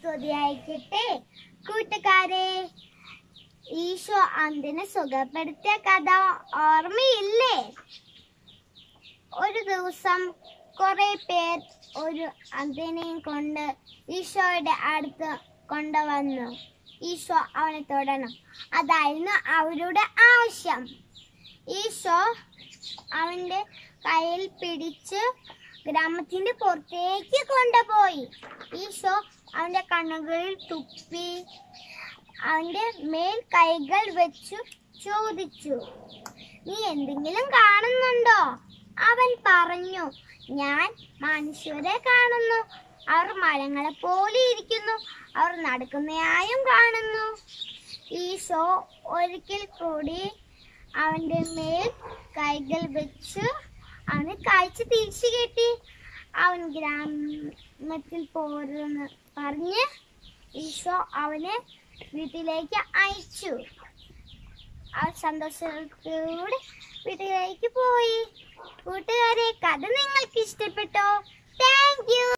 സ്തുതിയായിക്കട്ടെ കൂട്ടുകാരെ ഈശോ അന്തിനെ സുഖപ്പെടുത്തിയ കഥ ഓർമ്മയില്ലേ ഒരു ദിവസം കുറെ പേർ ഒരു അന്തിനെയും കൊണ്ട് ഈശോയുടെ അടുത്ത് കൊണ്ടുവന്നു ഈശോ അവനെ തൊടണം അതായിരുന്നു അവരുടെ ആവശ്യം ഈശോ അവന്റെ കയ്യിൽ പിടിച്ച് ഗ്രാമത്തിന്റെ പുറത്തേക്ക് കൊണ്ടുപോയി ഈശോ അവന്റെ കണ്ണുകളിൽ തുപ്പി അവന്റെ മേൽ കൈകൾ വെച്ചു ചോദിച്ചു നീ എന്തെങ്കിലും കാണുന്നുണ്ടോ അവൻ പറഞ്ഞു ഞാൻ മനുഷ്യരെ കാണുന്നു അവർ മരങ്ങളെ പോലെ ഇരിക്കുന്നു അവർ നടക്കുന്നതായും കാണുന്നു ഈശോ ഒരിക്കൽ കൂടി അവന്റെ മേൽ കൈകൾ വെച്ച് അവന് കാഴ്ച തിരിച്ചു കെട്ടി അവൻ ഗ്രാമത്തിൽ പോരെന്ന് പറഞ്ഞ് ഈശോ അവനെ വീട്ടിലേക്ക് അയച്ചു അവൻ സന്തോഷത്തോടെ വീട്ടിലേക്ക് പോയി കൂട്ടുകാരെ കഥ നിങ്ങൾക്ക് ഇഷ്ടപ്പെട്ടോ താങ്ക് യു